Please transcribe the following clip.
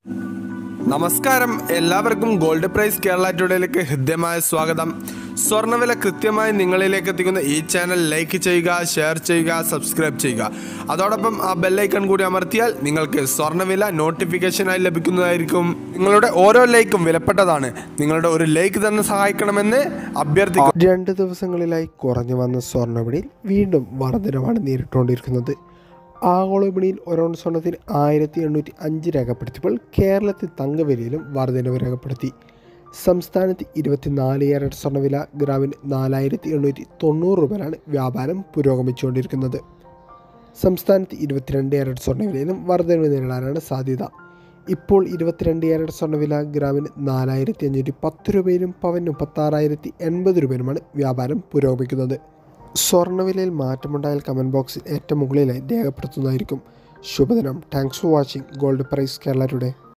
നമസ്കാരം എല്ലാവർക്കും gold price Kerala ടുഡേയിലേക്ക് ഹൃദ്യമായ സ്വാഗതം സ്വർണ്ണവില കൃത്യമായി നിങ്ങളിലേക്ക് എത്തിക്കുന്ന ഈ ചാനൽ ലൈക്ക് ചെയ്യുക ഷെയർ ചെയ്യുക സബ്സ്ക്രൈബ് ചെയ്യുക അതോടൊപ്പം ആ ബെല്ലൈക്കൺ കൂടി അമർത്തിയാൽ നിങ്ങൾക്ക് സ്വർണ്ണവില നോട്ടിഫിക്കേഷനായി ലഭിക്കുന്നതായിരിക്കും നിങ്ങളുടെ ഓരോ ലൈക്കും വിലപ്പെട്ടതാണ് നിങ്ങളുടെ ഒരു ലൈക്ക് തന്നെ സഹായിക്കണമെന്ന് അഭ്യർത്ഥിക്കും രണ്ട് ദിവസങ്ങളിലായി കുറഞ്ഞു വന്ന സ്വർണ്ണവിപണിയിൽ വീണ്ടും വർധനമാണ് നേരിട്ടുകൊണ്ടിരിക്കുന്നത് ആഗോള വിപണിയിൽ ഒരോൺ സ്വർണ്ണത്തിന് ആയിരത്തി എണ്ണൂറ്റി അഞ്ച് രേഖപ്പെടുത്തിയപ്പോൾ കേരളത്തിൽ തങ്കവിലയിലും വർധനവ് രേഖപ്പെടുത്തി സംസ്ഥാനത്ത് ഇരുപത്തിനാല് ക്യാരറ്റ് സ്വർണ്ണവില ഗ്രാമിന് നാലായിരത്തി എണ്ണൂറ്റി തൊണ്ണൂറ് രൂപയിലാണ് വ്യാപാരം പുരോഗമിച്ചുകൊണ്ടിരിക്കുന്നത് സംസ്ഥാനത്ത് ഇരുപത്തിരണ്ട് ക്യാരറ്റ് സ്വർണ്ണവിലയിലും വർധനവ് നേരിടാനാണ് സാധ്യത ഇപ്പോൾ ഇരുപത്തിരണ്ട് ക്യാരറ്റ് സ്വർണ്ണവില ഗ്രാമിന് നാലായിരത്തി അഞ്ഞൂറ്റി പത്ത് രൂപയിലും പവന് മുപ്പത്താറായിരത്തി എൺപത് രൂപയിലുമാണ് വ്യാപാരം പുരോഗമിക്കുന്നത് സ്വർണ്ണവിലയിൽ മാറ്റമുണ്ടായാൽ കമൻറ്റ് ബോക്സിൽ ഏറ്റവും മുകളിലായി രേഖപ്പെടുത്തുന്നതായിരിക്കും ശുഭദിനം thanks for watching gold price Kerala today